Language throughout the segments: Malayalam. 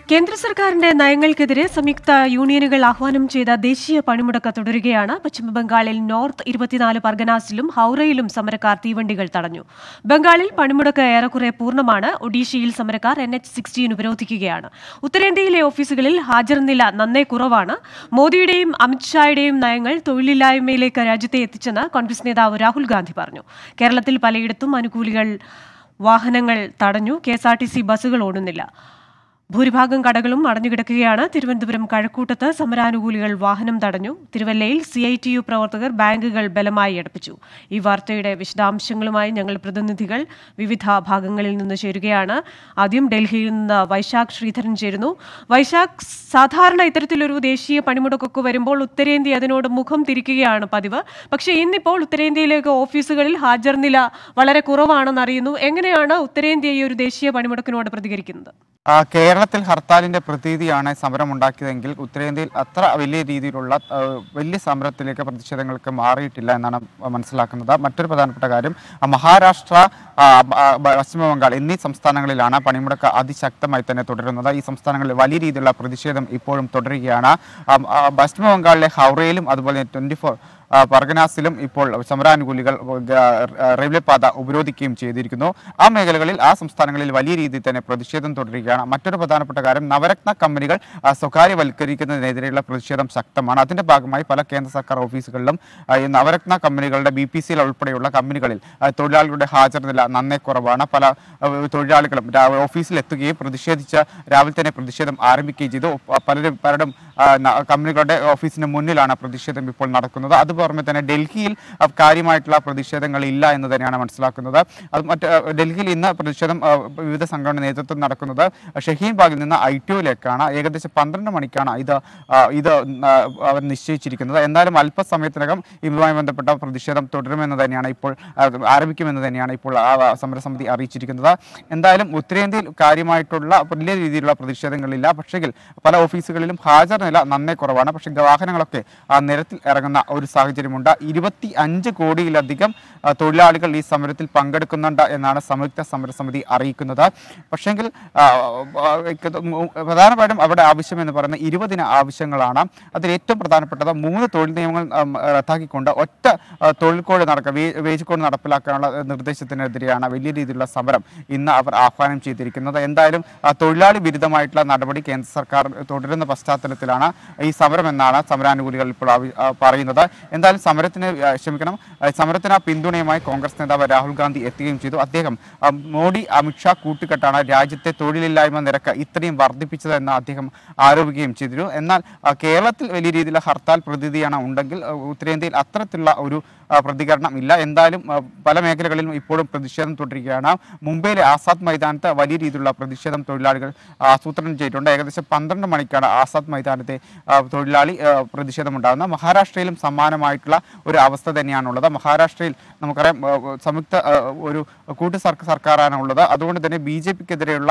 കേന്ദ്ര സർക്കാരിന്റെ നയങ്ങൾക്കെതിരെ സംയുക്ത യൂണിയനുകൾ ആഹ്വാനം ചെയ്ത ദേശീയ പണിമുടക്ക് തുടരുകയാണ് പശ്ചിമബംഗാളിൽ നോർത്ത് ഇരുപത്തിനാല് പർഗനാസിലും ഹൌറയിലും സമരക്കാർ തീവണ്ടികൾ തടഞ്ഞു ബംഗാളിൽ പണിമുടക്ക് ഏറെക്കുറെ പൂർണ്ണമാണ് ഒഡീഷയിൽ സമരക്കാർ എൻ എച്ച് സിക്സ്റ്റീൻ ഉപരോധിക്കുകയാണ് ഉത്തരേന്ത്യയിലെ ഓഫീസുകളിൽ ഹാജർ നില നന്നേ കുറവാണ് മോദിയുടെയും അമിത്ഷായുടെയും നയങ്ങൾ തൊഴിലില്ലായ്മയിലേക്ക് രാജ്യത്തെ എത്തിച്ചെന്ന് കോൺഗ്രസ് നേതാവ് രാഹുൽ ഗാന്ധി പറഞ്ഞു കേരളത്തിൽ പലയിടത്തും അനുകൂലികൾ വാഹനങ്ങൾ തടഞ്ഞു K S R T C ബസ്സുകൾ ഓടുന്നില്ല ഭൂരിഭാഗം കടകളും അടഞ്ഞുകിടക്കുകയാണ് തിരുവനന്തപുരം കഴക്കൂട്ടത്ത് സമരാനുകൂലികൾ വാഹനം തടഞ്ഞു തിരുവല്ലയിൽ സി ഐ ടി യു പ്രവർത്തകർ ബാങ്കുകൾ ബലമായി അടപ്പിച്ചു ഈ വാർത്തയുടെ വിശദാംശങ്ങളുമായി ഞങ്ങൾ പ്രതിനിധികൾ വിവിധ ഭാഗങ്ങളിൽ നിന്ന് ചേരുകയാണ് ആദ്യം ഡൽഹിയിൽ നിന്ന് വൈശാഖ് ശ്രീധരൻ ചേരുന്നു വൈശാഖ് സാധാരണ ഇത്തരത്തിലൊരു ദേശീയ പണിമുടക്കൊക്കെ വരുമ്പോൾ ഉത്തരേന്ത്യ അതിനോട് മുഖം തിരിക്കുകയാണ് പതിവ് പക്ഷേ ഇന്നിപ്പോൾ ഉത്തരേന്ത്യയിലേക്ക് ഓഫീസുകളിൽ ഹാജർ നില വളരെ കുറവാണെന്ന് അറിയുന്നു എങ്ങനെയാണ് ഉത്തരേന്ത്യ ഈ ഒരു ദേശീയ പണിമുടക്കിനോട് പ്രതികരിക്കുന്നത് ആ, കേരളത്തിൽ ഹർത്താലിന്റെ പ്രതീതിയാണ് സമരമുണ്ടാക്കിയതെങ്കിൽ ഉത്തരേന്ത്യയിൽ അത്ര വലിയ രീതിയിലുള്ള ആ, വലിയ സമരത്തിലേക്ക് പ്രതിഷേധങ്ങൾക്ക് മാറിയിട്ടില്ല എന്നാണ് മനസ്സിലാക്കുന്നത് മറ്റൊരു പ്രധാനപ്പെട്ട കാര്യം ആ, മഹാരാഷ്ട്ര ആ, ആ, പശ്ചിമ ബംഗാൾ എന്നീ സംസ്ഥാനങ്ങളിലാണ് പണിമുടക്ക് അതിശക്തമായി തന്നെ തുടരുന്നത് ഈ സംസ്ഥാനങ്ങളിൽ വലിയ രീതിയിലുള്ള പ്രതിഷേധം ഇപ്പോഴും തുടരുകയാണ് ആ, ആ, പശ്ചിമ ബംഗാളിലെ ഹൗറയിലും അതുപോലെ ട്വന്റി ഫോർ ആ, പർഗനാസിലും ഇപ്പോൾ സമരാനുകൂലികൾ ഗ- റെയിൽവേ പാത ഉപരോധിക്കുകയും ചെയ്തിരിക്കുന്നു ആ മേഖലകളിൽ ആ സംസ്ഥാനങ്ങളിൽ വലിയ രീതിയിൽ തന്നെ പ്രതിഷേധം തുടരുകയാണ് മറ്റൊരു പ്രധാനപ്പെട്ട കാര്യം നവരത്ന കമ്പനികൾ ആ, സ്വകാര്യവൽക്കരിക്കുന്നതിനെതിരെയുള്ള പ്രതിഷേധം ശക്തമാണ് അതിന്റെ ഭാഗമായി പല കേന്ദ്ര സർക്കാർ ഓഫീസുകളിലും ആ, ഈ നവരത്ന കമ്പനികളുടെ ബി പി സിയിൽ ഉൾപ്പെടെയുള്ള കമ്പനികളിൽ ആ, തൊഴിലാളികളുടെ ഹാജർ നില നന്നേ കുറവാണ് പല ആ, തൊഴിലാളികളും രാ- ഓഫീസിൽ എത്തുകയും പ്രതിഷേധിച്ച് രാവിലെ തന്നെ പ്രതിഷേധം ആരംഭിക്കുകയും ചെയ്തു പ- പലരും പലരും ആ, ന- കമ്പനികളുടെ ഓഫീസിന് മുന്നിലാണ് പ്രതിഷേധം ഇപ്പോൾ നടക്കുന്നത് അതുപുറമെ തന്നെ ഡൽഹിയിൽ ആ, കാര്യമായിട്ടുള്ള പ്രതിഷേധങ്ങൾ ഇല്ല എന്ന് തന്നെയാണ് മനസ്സിലാക്കുന്നത് അത് മറ്റ് ആ, ഡൽഹിയിൽ ഇന്ന് പ്രതിഷേധം ആ, വിവിധ സംഘടന നേതൃത്വം നടക്കുന്നത് ഷഹീൻ ബാഗിൽ നിന്ന് ഐ ടിഒയിലേക്കാണ് ഏകദേശം പന്ത്രണ്ട് മണിക്കാണ് ഇത് ആ, ഇത് ആ, അവർ നിശ്ചയിച്ചിരിക്കുന്നത് എന്നാലും അല്പസമയത്തിനകം ഇതുമായി ബന്ധപ്പെട്ട പ്രതിഷേധം തുടരുമെന്ന് തന്നെയാണ് ഇപ്പോൾ ആ, ആരംഭിക്കുമെന്ന് തന്നെയാണ് ഇപ്പോൾ ആ സമരസമിതി അറിയിച്ചിരിക്കുന്നത് എന്തായാലും ഉത്തരേന്ത്യയിൽ കാര്യമായിട്ടുള്ള വലിയ രീതിയിലുള്ള പ്രതിഷേധങ്ങളില്ല പക്ഷെങ്കിൽ പല ഓഫീസുകളിലും ഹാജർ നില നന്നേ കുറവാണ് പക്ഷേ വാഹനങ്ങളൊക്കെ ആ നിരത്തിൽ ഇറങ്ങുന്ന ഒരു സാഹചര്യമുണ്ട് ഇരുപത്തി അഞ്ച് കോടിയിലധികം ആ, തൊഴിലാളികൾ ഈ സമരത്തിൽ പങ്കെടുക്കുന്നുണ്ട് എന്നാണ് സംയുക്ത സമരസമിതി അറിയിക്കുന്നത് പക്ഷെങ്കിൽ ആ, ആ, ഇത് മു- പ്രധാനമായിട്ടും അവിടെ ആവശ്യം എന്ന് പറയുന്നത് ഇരുപതിന ആവശ്യങ്ങളാണ് അതിൽ ഏറ്റവും പ്രധാനപ്പെട്ടത് മൂന്ന് തൊഴിൽ നിയമങ്ങൾ ഉം, റദ്ദാക്കിക്കൊണ്ട് ഒറ്റ ആ, തൊഴിൽ കോഡ് നടക്കുക വേ- വേജ് കോഡ് നടപ്പിലാക്കാനുള്ള നിർദ്ദേശത്തിനെതിരെയാണ് വലിയ രീതിയിലുള്ള സമരം ഇന്ന് അവർ ആഹ്വാനം ചെയ്തിരിക്കുന്നത് എന്തായാലും ആ, തൊഴിലാളി വിരുദ്ധമായിട്ടുള്ള നടപടി കേന്ദ്ര സർക്കാർ തുടരുന്ന പശ്ചാത്തലത്തിലാണ് ഈ സമരം എന്നാണ് സമരാനുകൂലികൾ ഇപ്പോൾ ആവി- ആ, പറയുന്നത് എന്തായാലും സമരത്തിന് ആ, ക്ഷമിക്കണം ആ, സമരത്തിന് ആ പിന്തുണയുമായി കോൺഗ്രസ് നേതാവ് രാഹുൽ ഗാന്ധി എത്തുകയും ചെയ്തു അദ്ദേഹം ആ, മോഡി അമിത്ഷാ കൂട്ടുകെട്ടാണ് രാജ്യത്തെ തൊഴിലില്ലായ്മ നിരക്ക് ഇത്രയും വർദ്ധിപ്പിച്ചതെന്ന് അദ്ദേഹം ആരോപിക്കുകയും ചെയ്തിരുന്നു എന്നാൽ ആ, കേരളത്തിൽ വലിയ രീതിയിലുള്ള ഹർത്താൽ പ്രതീതിയാണ് ഉണ്ടെങ്കിൽ ആ, ഉത്തരേന്ത്യയിൽ അത്തരത്തിലുള്ള ഒരു ആ, പ്രതികരണം ഇല്ല എന്തായാലും ആ, പല മേഖലകളിലും ഇപ്പോഴും പ്രതിഷേധം തുടരുകയാണ് മുംബൈയിലെ ആസാദ് മൈതാനത്ത് വലിയ രീതിയിലുള്ള പ്രതിഷേധം തൊഴിലാളികൾ ആസൂത്രണം ചെയ്തിട്ടുണ്ട് ഏകദേശം പന്ത്രണ്ട് മണിക്കാണ് ആസാദ് മൈതാനത്തെ ആ, തൊഴിലാളി ആ, പ്രതിഷേധമുണ്ടാകുന്നത് മഹാരാഷ്ട്രയിലും സമാനമായിട്ടുള്ള ഒരു അവസ്ഥ തന്നെയാണുള്ളത് മഹാരാഷ്ട്രയിൽ നമുക്കറിയാം ആ, സംയുക്ത ആ, ഒരു കൂട്ടു സർക്കാർ സർക്കാരാണ് ഉള്ളത് അതുകൊണ്ട് തന്നെ ബി ജെ പിക്കെതിരെയുള്ള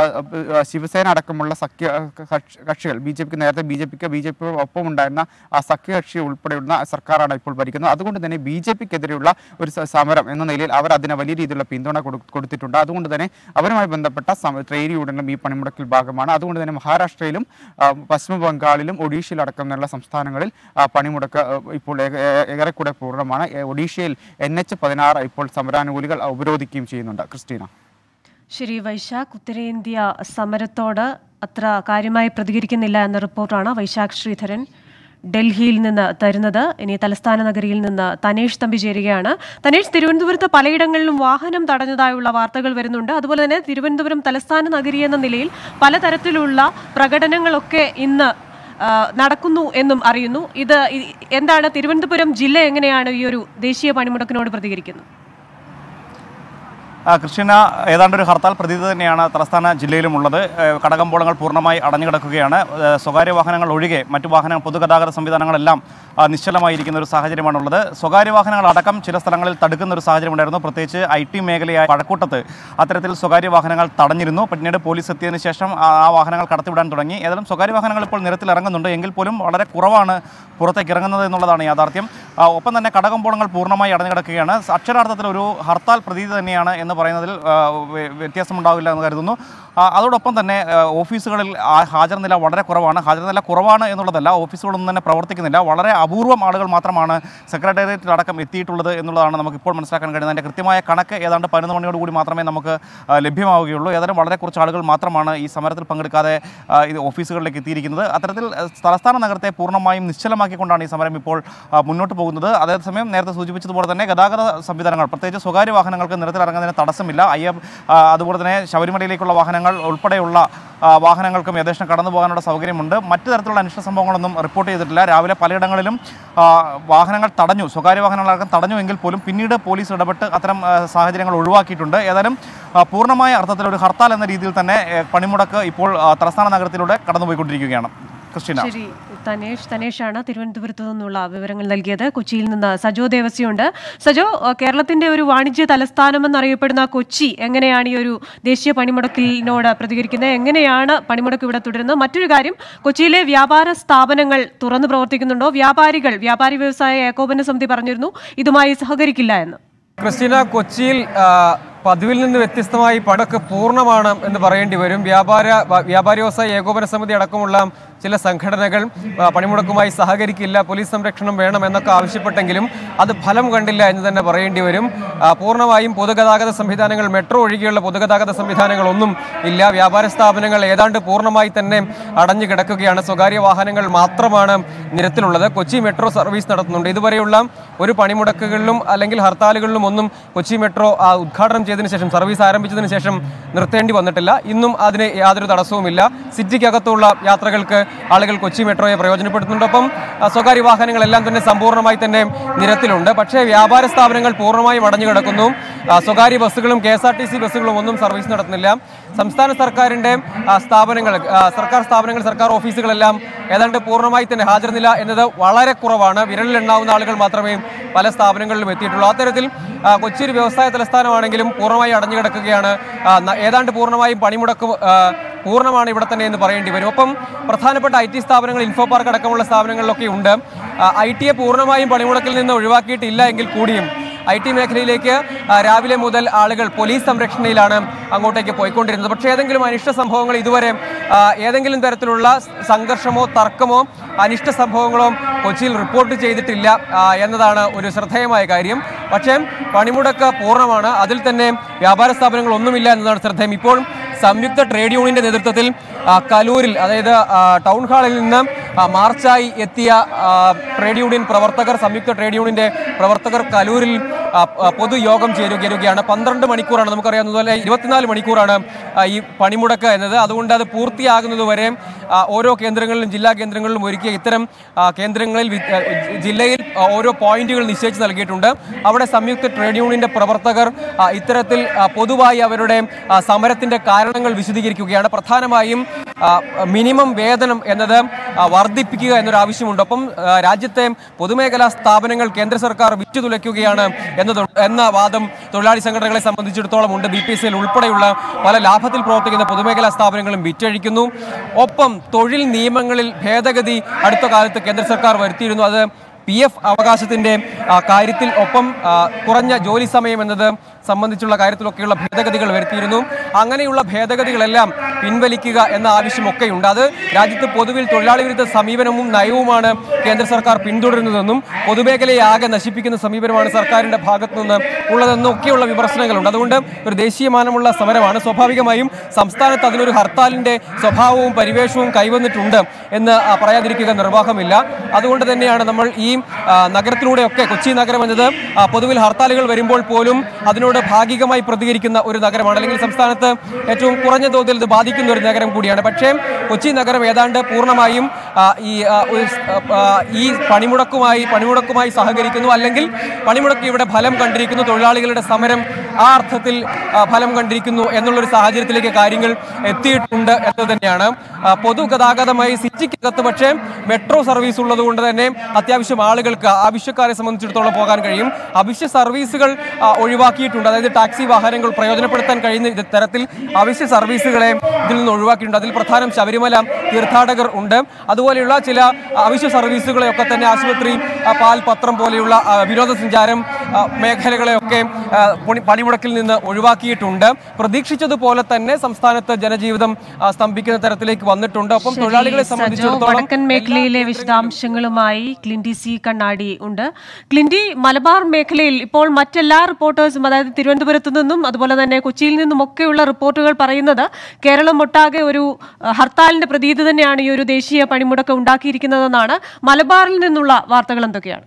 ശിവസേന അടക്കമുള്ള സഖ്യ കക്ഷി- കക്ഷികൾ ബി ജെ പിക്ക് നേരത്തെ ബി ജെ പിക്ക് ബി ജെ പി ഒപ്പം ഉണ്ടായിരുന്ന ആ സഖ്യകക്ഷി ഉൾപ്പെടെയുള്ള സർക്കാരാണ് ഇപ്പോൾ ഭരിക്കുന്നത് അതുകൊണ്ട് തന്നെ ബി ജെ പിക്കെതിരെയുള്ള ഒരു സ- സമരം എന്ന നിലയിൽ അവർ അതിന് വലിയ രീതിയിലുള്ള പിന്തുണ കൊടു- കൊടുത്തിട്ടുണ്ട് അതുകൊണ്ട് തന്നെ അവരുമായി ബന്ധപ്പെട്ട സമ- ട്രേഡ് യൂണിയനും ഈ പണിമുടക്കിൽ ഭാഗമാണ് അതുകൊണ്ട് തന്നെ മഹാരാഷ്ട്രയിലും ആ, പശ്ചിമ ബംഗാളിലും ഒഡീഷയിലടക്കമുള്ള സംസ്ഥാനങ്ങളിൽ ആ, പണിമുടക്ക് ആ, ഇപ്പോൾ ഏക- ഏ- ഏറെക്കുറെ പൂർണ്ണമാണ് ഏ, ഒഡീഷയിൽ എൻ എച്ച് പതിനാറ് ഇപ്പോൾ സമരാനുകൂലികൾ ഉപരോധിക്കുകയും ചെയ്യുന്നുണ്ട് ക്രിസ്റ്റീന ശരി വൈശാഖ് ഉത്തരേന്ത്യ സമരത്തോട് അത്ര കാര്യമായി പ്രതികരിക്കുന്നില്ല എന്ന റിപ്പോർട്ടാണ് വൈശാഖ് ശ്രീധരൻ ഡൽഹിയിൽ നിന്ന് തരുന്നത് ഇനി തലസ്ഥാന നഗരിയിൽ നിന്ന് തനേഷ് തമ്പി ചേരുകയാണ് തനേഷ് തിരുവനന്തപുരത്ത് പലയിടങ്ങളിലും വാഹനം തടഞ്ഞതായുള്ള വാർത്തകൾ വരുന്നുണ്ട് അതുപോലെ തന്നെ തിരുവനന്തപുരം തലസ്ഥാന നഗരി എന്ന നിലയിൽ പലതരത്തിലുള്ള പ്രകടനങ്ങളൊക്കെ ഇന്ന് ആ, നടക്കുന്നു എന്നും അറിയുന്നു ഇത് ഇ- എന്താണ് തിരുവനന്തപുരം ജില്ല എങ്ങനെയാണ് ഈ ഒരു ദേശീയ പണിമുടക്കിനോട് പ്രതികരിക്കുന്നത് ആ, കൃഷ്ണ ഏതാണ്ട് ഒരു ഹർത്താൽ പ്രതീതി തന്നെയാണ് തലസ്ഥാന ജില്ലയിലുമുള്ളത് ഏഹ് കടകമ്പോളങ്ങൾ പൂർണ്ണമായി അടഞ്ഞു കിടക്കുകയാണ് ഏഹ് സ്വകാര്യ വാഹനങ്ങൾ ഒഴികെ മറ്റു വാഹനങ്ങൾ പൊതുഗതാഗത സംവിധാനങ്ങളെല്ലാം ആ, നിശ്ചലമായിരിക്കുന്ന ഒരു സാഹചര്യമാണുള്ളത് സ്വകാര്യ വാഹനങ്ങൾ അടക്കം ചില സ്ഥലങ്ങളിൽ തടുക്കുന്ന ഒരു സാഹചര്യമുണ്ടായിരുന്നു പ്രത്യേകിച്ച് ഐ ടി മേഖലയായ പഴക്കൂട്ടത്ത് അത്തരത്തിൽ സ്വകാര്യ വാഹനങ്ങൾ തടഞ്ഞിരുന്നു പിന്നീട് പോലീസ് എത്തിയതിനു ശേഷം ആ ആ വാഹനങ്ങൾ കടത്തിവിടാൻ തുടങ്ങി ഏതായാലും സ്വകാര്യ വാഹനങ്ങൾ ഇപ്പോൾ നിരത്തിൽ ഇറങ്ങുന്നുണ്ട് എങ്കിൽ പോലും വളരെ കുറവാണ് പുറത്തേക്ക് ഇറങ്ങുന്നത് എന്നുള്ളതാണ് യാഥാർത്ഥ്യം ആ, ഒപ്പം തന്നെ കടകമ്പോളങ്ങൾ പൂർണ്ണമായി അടഞ്ഞു കിടക്കുകയാണ് അക്ഷരാർത്ഥത്തിൽ ഒരു ഹർത്താൽ പ്രതീതി തന്നെയാണ് എന്ന് പറയുന്നതിൽ ആ, വ്യ- വ്യത്യാസമുണ്ടാവില്ല എന്ന് കരുതുന്നു ആ, അതോടൊപ്പം തന്നെ ആ, ഓഫീസുകളിൽ ആ ഹാജർ നില വളരെ കുറവാണ് ഹാജർ നില കുറവാണ് എന്നുള്ളതല്ല ഓഫീസുകളൊന്നും തന്നെ പ്രവർത്തിക്കുന്നില്ല വളരെ അപൂർവം ആളുകൾ മാത്രമാണ് സെക്രട്ടേറിയറ്റിൽ അടക്കം എത്തിയിട്ടുള്ളത് എന്നുള്ളതാണ് നമുക്ക് ഇപ്പോൾ മനസ്സിലാക്കാൻ കഴിയുന്നത് അതിൻ്റെ കൃത്യമായ കണക്ക് ഏതാണ്ട് പതിനൊന്ന് മണിയോട് കൂടി മാത്രമേ നമുക്ക് ആ, ലഭ്യമാവുകയുള്ളൂ ഏതായാലും വളരെ കുറച്ച് ആളുകൾ മാത്രമാണ് ഈ സമരത്തിൽ പങ്കെടുക്കാതെ ആ, ഇത് ഓഫീസുകളിലേക്ക് എത്തിയിരിക്കുന്നത് അത്തരത്തിൽ ആ, തലസ്ഥാന നഗരത്തെ പൂർണ്ണമായും നിശ്ചലമാക്കിക്കൊണ്ടാണ് ഈ സമരം ഇപ്പോൾ ആ, മുന്നോട്ട് പോകുന്നത് അതേസമയം നേരത്തെ സൂചിപ്പിച്ചതുപോലെ തന്നെ ഗതാഗത സംവിധാനങ്ങൾ പ്രത്യേകിച്ച് സ്വകാര്യ വാഹനങ്ങൾക്ക് നിരത്തിലിറങ്ങുന്നതിന് തടസ്സമില്ല അയ്യ ആ, അതുപോലെ തന്നെ ശബരിമലയിലേക്കുള്ള വാഹനങ്ങൾ ഉൾപ്പെടെയുള്ള ആ, വാഹനങ്ങൾക്കും യഥേഷ്ടം കടന്നു പോകാനുള്ള സൗകര്യമുണ്ട് മറ്റു തരത്തിലുള്ള അനിഷ്ട സംഭവങ്ങളൊന്നും റിപ്പോർട്ട് ചെയ്തിട്ടില്ല രാവിലെ പലയിടങ്ങളിലും ആ, വാഹനങ്ങൾ തടഞ്ഞു സ്വകാര്യ വാഹനങ്ങളടക്കം തടഞ്ഞു എങ്കിൽ പോലും പിന്നീട് പോലീസ് ഇടപെട്ട് അത്തരം ആ, സാഹചര്യങ്ങൾ ഒഴിവാക്കിയിട്ടുണ്ട് ഏതായാലും ആ, പൂർണ്ണമായ അർത്ഥത്തിൽ ഒരു ഹർത്താൽ എന്ന രീതിയിൽ തന്നെ ഏ, പണിമുടക്ക് ഇപ്പോൾ ആ, തലസ്ഥാന നഗരത്തിലൂടെ കടന്നുപോയിക്കൊണ്ടിരിക്കുകയാണ് ക്രിസ്റ്റീന ശരി തനേഷ് തനേഷാണ് തിരുവനന്തപുരത്ത് നിന്നുള്ള വിവരങ്ങൾ നൽകിയത് കൊച്ചിയിൽ നിന്ന് സജോ ദേവസ്യുണ്ട് സജോ ഏഹ് കേരളത്തിന്റെ ഒരു വാണിജ്യ തലസ്ഥാനം എന്നറിയപ്പെടുന്ന കൊച്ചി എങ്ങനെയാണ് ഈ ഒരു ദേശീയ പണിമുടക്കിനോട് പ്രതികരിക്കുന്നത് എങ്ങനെയാണ് പണിമുടക്ക് ഇവിടെ തുടരുന്നത് മറ്റൊരു കാര്യം കൊച്ചിയിലെ വ്യാപാര സ്ഥാപനങ്ങൾ തുറന്നു പ്രവർത്തിക്കുന്നുണ്ടോ വ്യാപാരികൾ വ്യാപാരി വ്യവസായ ഏകോപന സമിതി പറഞ്ഞിരുന്നു ഇതുമായി സഹകരിക്കില്ല എന്ന് ക്രിസ്റ്റീന കൊച്ചിയിൽ ആ, പതിവിൽ നിന്ന് വ്യത്യസ്തമായി പടക്ക് പൂർണ്ണമാണ് എന്ന് പറയേണ്ടി വരും വ്യാപാര വ- വ്യാപാരി വ്യവസായ ഏകോപന സമിതി അടക്കമുള്ള ചില സംഘടനകൾ ആ, പണിമുടക്കുമായി സഹകരിക്കില്ല പോലീസ് സംരക്ഷണം വേണം എന്നൊക്കെ ആവശ്യപ്പെട്ടെങ്കിലും അത് ഫലം കണ്ടില്ല എന്ന് തന്നെ പറയേണ്ടി വരും ആ, പൂർണ്ണമായും പൊതുഗതാഗത സംവിധാനങ്ങൾ മെട്രോ ഒഴികെയുള്ള പൊതുഗതാഗത സംവിധാനങ്ങളൊന്നും ഇല്ല വ്യാപാര സ്ഥാപനങ്ങൾ ഏതാണ്ട് പൂർണ്ണമായി തന്നെ അടഞ്ഞു കിടക്കുകയാണ് സ്വകാര്യ വാഹനങ്ങൾ മാത്രമാണ് നിരത്തിലുള്ളത് കൊച്ചി മെട്രോ സർവീസ് നടത്തുന്നുണ്ട് ഇതുവരെയുള്ള ഒരു പണിമുടക്കുകളിലും അല്ലെങ്കിൽ ഹർത്താലുകളിലും ഒന്നും കൊച്ചി മെട്രോ ആ, ഉദ്ഘാടനം ചെയ്തതിനു ശേഷം സർവീസ് ആരംഭിച്ചതിന് ശേഷം നിർത്തേണ്ടി വന്നിട്ടില്ല ഇന്നും അതിന് യാതൊരു തടസ്സവുമില്ല സിറ്റിക്കകത്തുള്ള യാത്രകൾക്ക് ആളുകൾ കൊച്ചി മെട്രോയെ പ്രയോജനപ്പെടുത്തുന്നുണ്ട് ഒപ്പം ആ, സ്വകാര്യ വാഹനങ്ങളെല്ലാം തന്നെ സമ്പൂർണ്ണമായി തന്നെ നിരത്തിലുണ്ട് പക്ഷേ വ്യാപാര സ്ഥാപനങ്ങൾ പൂർണ്ണമായും അടഞ്ഞു കിടക്കുന്നു ആ, സ്വകാര്യ ബസ്സുകളും K S R T C ബസ്സുകളും ഒന്നും സർവീസ് നടത്തുന്നില്ല സംസ്ഥാന സർക്കാരിൻ്റെ ആ, സ്ഥാപനങ്ങൾ ആ, സർക്കാർ സ്ഥാപനങ്ങൾ സർക്കാർ ഓഫീസുകളെല്ലാം ഏതാണ്ട് പൂർണ്ണമായി തന്നെ ഹാജർ നില എന്നത് വളരെ കുറവാണ് വിരലിലെണ്ണാവുന്ന ആളുകൾ മാത്രമേ പല സ്ഥാപനങ്ങളിലും എത്തിയിട്ടുള്ളൂ അത്തരത്തിൽ ആ, കൊച്ചി ഒരു വ്യവസായ തലസ്ഥാനമാണെങ്കിലും പൂർണ്ണമായി അടഞ്ഞു കിടക്കുകയാണ് ആ, ന- ഏതാണ്ട് പൂർണ്ണമായും പണിമുടക്ക് ആ, പൂർണ്ണമാണ് ഇവിടെ തന്നെ എന്ന് പറയേണ്ടി വരും ഒപ്പം പ്രധാനപ്പെട്ട ഐ ടി സ്ഥാപനങ്ങൾ ഇൻഫോ പാർക്ക് അടക്കമുള്ള സ്ഥാപനങ്ങളിലൊക്കെ ഉണ്ട് ഐ ടിയെ പൂർണ്ണമായും പണിമുടക്കിൽ നിന്ന് ഒഴിവാക്കിയിട്ടില്ല എങ്കിൽ കൂടിയും ഐ ടി മേഖലയിലേക്ക് ആ, രാവിലെ മുതൽ ആളുകൾ പോലീസ് സംരക്ഷണയിലാണ് അങ്ങോട്ടേക്ക് പോയിക്കൊണ്ടിരുന്നത് പക്ഷേ ഏതെങ്കിലും അനിഷ്ട സംഭവങ്ങൾ ഇതുവരെ ആ, ഏതെങ്കിലും തരത്തിലുള്ള സംഘർഷമോ തർക്കമോ അനിഷ്ട സംഭവങ്ങളോ കൊച്ചിയിൽ റിപ്പോർട്ട് ചെയ്തിട്ടില്ല ആ, എന്നതാണ് ഒരു ശ്രദ്ധേയമായ കാര്യം പക്ഷേ പണിമുടക്ക് പൂർണ്ണമാണ് അതിൽ തന്നെ വ്യാപാര സ്ഥാപനങ്ങൾ ഒന്നുമില്ല എന്നതാണ് ശ്രദ്ധേയം ഇപ്പോൾ സംയുക്ത ട്രേഡ് യൂണിയന്റെ നേതൃത്വത്തിൽ ആ, കലൂരിൽ അതായത് ആ, ടൗൺ ഹാളിൽ നിന്ന് ആ, മാർച്ചായി എത്തിയ ആ, ട്രേഡ് യൂണിയൻ പ്രവർത്തകർ സംയുക്ത ട്രേഡ് യൂണിയന്റെ പ്രവർത്തകർ കലൂരിൽ ആ, ആ, പൊതുയോഗം ചേരുകയാണ് പന്ത്രണ്ട് മണിക്കൂറാണ് നമുക്കറിയാവുന്നതുപോലെ ഇരുപത്തിനാല് മണിക്കൂറാണ് ആ, ഈ പണിമുടക്ക് എന്നത് അതുകൊണ്ട് അത് പൂർത്തിയാകുന്നതുവരെ ആ, ഓരോ കേന്ദ്രങ്ങളിലും ജില്ലാ കേന്ദ്രങ്ങളിലും ഒരുക്കിയ ഇത്തരം ആ, കേന്ദ്രങ്ങളിൽ വി- ആ, ജി- ജില്ലയിൽ ആ, ഓരോ പോയിന്റുകൾ നിശ്ചയിച്ച് നൽകിയിട്ടുണ്ട് അവിടെ സംയുക്ത ട്രേഡ് യൂണിയന്റെ പ്രവർത്തകർ ആ, ഇത്തരത്തിൽ ആ, പൊതുവായി അവരുടെ ആ, സമരത്തിന്റെ കാരണങ്ങൾ വിശദീകരിക്കുകയാണ് പ്രധാനമായും ആ, മിനിമം വേതനം എന്നത് ആ, വർദ്ധിപ്പിക്കുക എന്നൊരു ആവശ്യമുണ്ട് ഒപ്പം ആ, രാജ്യത്തെ പൊതുമേഖലാ സ്ഥാപനങ്ങൾ കേന്ദ്ര സർക്കാർ വിറ്റുതുലയ്ക്കുകയാണ് എന്നത് എന്ന വാദം തൊഴിലാളി സംഘടനകളെ സംബന്ധിച്ചിടത്തോളം ഉണ്ട് ബി പി എസ് എൽ ഉൾപ്പെടെയുള്ള പല ലാഭത്തിൽ പ്രവർത്തിക്കുന്ന പൊതുമേഖലാ സ്ഥാപനങ്ങളും വിറ്റഴിക്കുന്നു ഒപ്പം തൊഴിൽ നിയമങ്ങളിൽ ഭേദഗതി അടുത്ത കാലത്ത് കേന്ദ്ര സർക്കാർ വരുത്തിയിരുന്നു അത് പി എഫ് അവകാശത്തിൻ്റെ ആ, കാര്യത്തിൽ ഒപ്പം ആ, കുറഞ്ഞ ജോലി സമയം എന്നത് സംബന്ധിച്ചുള്ള കാര്യത്തിലൊക്കെയുള്ള ഭേദഗതികൾ വരുത്തിയിരുന്നു അങ്ങനെയുള്ള ഭേദഗതികളെല്ലാം പിൻവലിക്കുക എന്ന ആവശ്യമൊക്കെയുണ്ട് അത് രാജ്യത്ത് പൊതുവിൽ തൊഴിലാളി വിരുദ്ധ സമീപനവും നയവുമാണ് കേന്ദ്ര സർക്കാർ പിന്തുടരുന്നതെന്നും പൊതുമേഖലയെ ആകെ നശിപ്പിക്കുന്ന സമീപനമാണ് സർക്കാരിന്റെ ഭാഗത്തു നിന്ന് ഉള്ളതെന്നും ഒക്കെയുള്ള വിമർശനങ്ങളുണ്ട് അതുകൊണ്ട് ഒരു ദേശീയമാനമുള്ള സമരമാണ് സ്വാഭാവികമായും സംസ്ഥാനത്ത് അതിനൊരു ഹർത്താലിന്റെ സ്വഭാവവും പരിവേഷവും കൈവന്നിട്ടുണ്ട് എന്ന് ആ, പറയാതിരിക്കുക നിർവാഹമില്ല അതുകൊണ്ട് തന്നെയാണ് നമ്മൾ ഈ ആ, നഗരത്തിലൂടെയൊക്കെ കൊച്ചി നഗരം എന്നത് ആ, പൊതുവിൽ ഹർത്താലുകൾ വരുമ്പോൾ പോലും അതിനോട് ഭാഗികമായി പ്രതികരിക്കുന്ന ഒരു നഗരമാണ് അല്ലെങ്കിൽ സംസ്ഥാനത്ത് ഏറ്റവും കുറഞ്ഞ തോതിൽ ഇത് ബാധിക്കുന്ന ഒരു നഗരം കൂടിയാണ് പക്ഷേ കൊച്ചി നഗരം ഏതാണ്ട് പൂർണ്ണമായും ആ, ഈ ആ, ഒരു സ്- ആ, ഈ പണിമുടക്കുമായി പണിമുടക്കുമായി സഹകരിക്കുന്നു അല്ലെങ്കിൽ പണിമുടക്ക് ഇവിടെ ഫലം കണ്ടിരിക്കുന്നു തൊഴിലാളികളുടെ സമരം ആ അർത്ഥത്തിൽ ആ, ഫലം കണ്ടിരിക്കുന്നു എന്നുള്ളൊരു സാഹചര്യത്തിലേക്ക് കാര്യങ്ങൾ എത്തിയിട്ടുണ്ട് എന്ന് തന്നെയാണ് ആ, പൊതുഗതാഗതമായി സിറ്റിക്കകത്ത് പക്ഷേ മെട്രോ സർവീസ് ഉള്ളത് കൊണ്ട് തന്നെ അത്യാവശ്യം ആളുകൾക്ക് ആവശ്യക്കാരെ സംബന്ധിച്ചിടത്തോളം പോകാൻ കഴിയും അവശ്യ സർവീസുകൾ ആ, ഒഴിവാക്കിയിട്ടുണ്ട് അതായത് ടാക്സി വാഹനങ്ങൾ പ്രയോജനപ്പെടുത്താൻ കഴിയുന്ന ഇത് തരത്തിൽ അവശ്യ സർവീസുകളെ ഇതിൽ നിന്ന് ഒഴിവാക്കിയിട്ടുണ്ട് അതിൽ പ്രധാനം ശബരിമല തീർത്ഥാടകർ ഉണ്ട് അതുപോലെയുള്ള ചില അവശ്യ സർവീസുകളെയൊക്കെ തന്നെ ആശുപത്രി ആ, പാൽ പത്രം പോലെയുള്ള ആ, വിനോദസഞ്ചാരം ആ, മേഖലകളെയൊക്കെ ആ, പണി- പണിമുടക്കിൽ നിന്ന് ഒഴിവാക്കിയിട്ടുണ്ട് പ്രതീക്ഷിച്ചതുപോലെ തന്നെ സംസ്ഥാനത്ത് ജനജീവിതം ആ, സ്തംഭിക്കുന്ന തരത്തിലേക്ക് വന്നിട്ടുണ്ട് ഒപ്പം ശരി, തൊഴിലാളികളെ സജോ, സംബന്ധിച്ചിടത്തോളം വടക്കൻ മേഖലയിലെ വിശദാംശങ്ങളുമായി ക്ലിൻഡി സി കണ്ണാടി ഉണ്ട് ക്ലിൻഡി മലബാർ മേഖലയിൽ ഇപ്പോൾ മറ്റെല്ലാ റിപ്പോർട്ടേഴ്സും അതായത് തിരുവനന്തപുരത്ത് നിന്നും അതുപോലെ തന്നെ കൊച്ചിയിൽ നിന്നും ഒക്കെയുള്ള റിപ്പോർട്ടുകൾ പറയുന്നത് കേരളം ഒട്ടാകെ ഒരു അഹ്, ഹർത്താലിന്റെ പ്രതീതി തന്നെയാണ് ഈ ഒരു ദേശീയ പണിമുടക്ക് ഉണ്ടാക്കിയിരിക്കുന്നതെന്നാണ് മലബാറിൽ നിന്നുള്ള വാർത്തകൾ എന്തൊക്കെയാണ്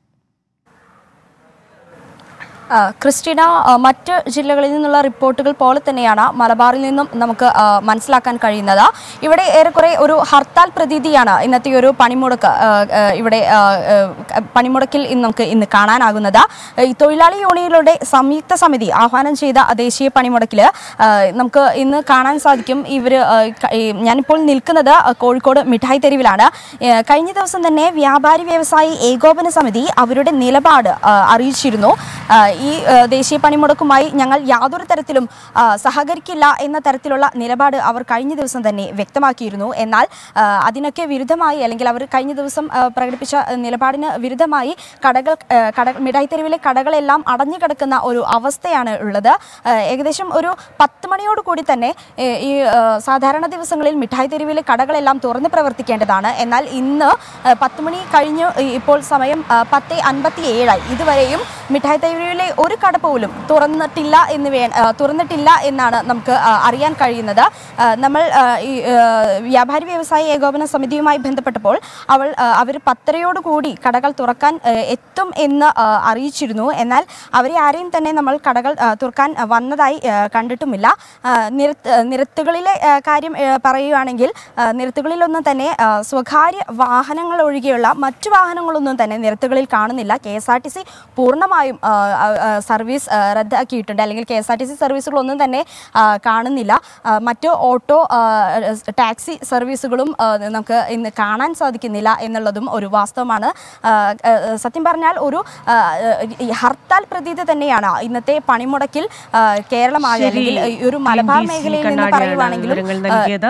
ആ, ക്രിസ്റ്റീന ആ, മറ്റ് ജില്ലകളിൽ നിന്നുള്ള റിപ്പോർട്ടുകൾ പോലെ തന്നെയാണ് മലബാറിൽ നിന്നും നമുക്ക് ആ, മനസ്സിലാക്കാൻ കഴിയുന്നത് ഇവിടെ ഏറെക്കുറെ ഒരു ഹർത്താൽ പ്രതീതിയാണ് ഇന്നത്തെ ഈ ഒരു പണിമുടക്ക് ആ, ആ, ഇവിടെ ആ, ആ, പണിമുടക്കിൽ ഇന്ന് നമുക്ക് ഇന്ന് കാണാനാകുന്നത് ഈ തൊഴിലാളി യൂണിയനുകളുടെ സംയുക്ത സമിതി ആഹ്വാനം ചെയ്ത ദേശീയ പണിമുടക്കിൽ നമുക്ക് ഇന്ന് കാണാൻ സാധിക്കും ഇവർ ഞാനിപ്പോൾ നിൽക്കുന്നത് കോഴിക്കോട് മിഠായി തെരുവിലാണ് ആ, കഴിഞ്ഞ ദിവസം തന്നെ വ്യാപാരി വ്യവസായി ഏകോപന സമിതി അവരുടെ നിലപാട് ആ, അറിയിച്ചിരുന്നു ആ, ഈ ആ, ദേശീയ പണിമുടക്കുമായി ഞങ്ങൾ യാതൊരു തരത്തിലും ആ, സഹകരിക്കില്ല എന്ന തരത്തിലുള്ള നിലപാട് അവർ കഴിഞ്ഞ ദിവസം തന്നെ വ്യക്തമാക്കിയിരുന്നു എന്നാൽ ആ, അതിനൊക്കെ വിരുദ്ധമായി അല്ലെങ്കിൽ അവർ കഴിഞ്ഞ ദിവസം ആ, പ്രകടിപ്പിച്ച നിലപാടിന് വിരുദ്ധമായി കടകൾ ആ, കട മിഠായി തെരുവിലെ കടകളെല്ലാം അടഞ്ഞു കിടക്കുന്ന ഒരു അവസ്ഥയാണ് ഉള്ളത് ആ, ഏകദേശം ഒരു പത്ത് മണിയോട് കൂടി തന്നെ ഏ, ഈ ആ, സാധാരണ ദിവസങ്ങളിൽ മിഠായി തെരുവിലെ കടകളെല്ലാം തുറന്ന് പ്രവർത്തിക്കേണ്ടതാണ് എന്നാൽ ഇന്ന് ആ, പത്ത് മണി കഴിഞ്ഞ് ഈ ഇപ്പോൾ സമയം ആ, പത്ത് അൻപത്തി ഏഴായി ഇതുവരെയും മിഠായി തെരുവിലെ ഒരു കട പോലും തുറന്നിട്ടില്ല എന്ന് വേ ആ, തുറന്നിട്ടില്ല എന്നാണ് നമുക്ക് ആ, അറിയാൻ കഴിയുന്നത് ആ, നമ്മൾ ആ, ഈ ആ, വ്യാപാരി വ്യവസായ ഏകോപന സമിതിയുമായി ബന്ധപ്പെട്ടപ്പോൾ അവൾ അവർ പത്തരയോടുകൂടി കടകൾ തുറക്കാൻ ആ, എത്തും എന്ന് ആ, അറിയിച്ചിരുന്നു എന്നാൽ അവരെ ആരെയും തന്നെ നമ്മൾ കടകൾ ആ, തുറക്കാൻ ആ, വന്നതായി ആ, കണ്ടിട്ടുമില്ല ആ, നിരത്ത് ആ, നിരത്തുകളിലെ ആ, കാര്യം ആ, പറയുകയാണെങ്കിൽ ആ, നിരത്തുകളിലൊന്നും തന്നെ ആ, സ്വകാര്യ വാഹനങ്ങൾ ഒഴികെയുള്ള മറ്റു വാഹനങ്ങളൊന്നും തന്നെ നിരത്തുകളിൽ കാണുന്നില്ല K S R T C പൂർണ്ണമായും ആ, ആ, ആ, സർവീസ് ആ, റദ്ദാക്കിയിട്ടുണ്ട് അല്ലെങ്കിൽ K S R T C സർവീസുകളൊന്നും തന്നെ ആ, കാണുന്നില്ല ആ, മറ്റ് ഓട്ടോ ആ, ടാക്സി സർവീസുകളും ആ, നമുക്ക് ഇന്ന് കാണാൻ സാധിക്കുന്നില്ല എന്നുള്ളതും ഒരു വാസ്തവമാണ് ആ, ആ, സത്യം പറഞ്ഞാൽ ഒരു ആ, ഈ ഹർത്താൽ പ്രതീതി തന്നെയാണ് ഇന്നത്തെ പണിമുടക്കിൽ ആ, കേരളമാകെ അല്ലെങ്കിൽ ഈ ഒരു മലബാർ ക്ലിൻഡി സി മേഖലയിൽ നിന്ന് കണ്ണാടിയാണ് പറയുവാണെങ്കിലും വിവരങ്ങൾ നൽകിയത്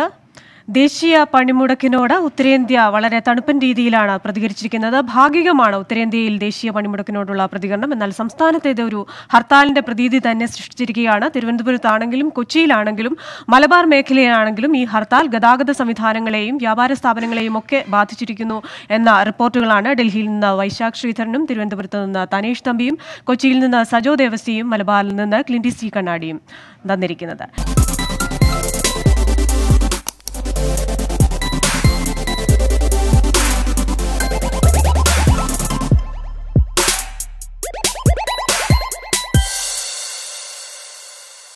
ദേശീയ പണിമുടക്കിനോട് ഉത്തരേന്ത്യ വളരെ തണുപ്പൻ രീതിയിലാണ് പ്രതികരിച്ചിരിക്കുന്നത് ഭാഗികമാണ് ഉത്തരേന്ത്യയിൽ ദേശീയ പണിമുടക്കിനോടുള്ള പ്രതികരണം എന്നാൽ സംസ്ഥാനത്തേത് ഒരു ഹർത്താലിന്റെ പ്രതീതി തന്നെ സൃഷ്ടിച്ചിരിക്കുകയാണ് തിരുവനന്തപുരത്താണെങ്കിലും കൊച്ചിയിലാണെങ്കിലും മലബാർ മേഖലയിലാണെങ്കിലും ഈ ഹർത്താൽ ഗതാഗത സംവിധാനങ്ങളെയും വ്യാപാര സ്ഥാപനങ്ങളെയും ഒക്കെ ബാധിച്ചിരിക്കുന്നു എന്ന റിപ്പോർട്ടുകളാണ് ഡൽഹിയിൽ നിന്ന് വൈശാഖ് ശ്രീധരനും തിരുവനന്തപുരത്ത് നിന്ന് തനേഷ് തമ്പിയും കൊച്ചിയിൽ നിന്ന് സജോ ദേവസ്യയും മലബാറിൽ നിന്ന് ക്ലിൻഡി സി കണ്ണാടിയും തന്നിരിക്കുന്നത്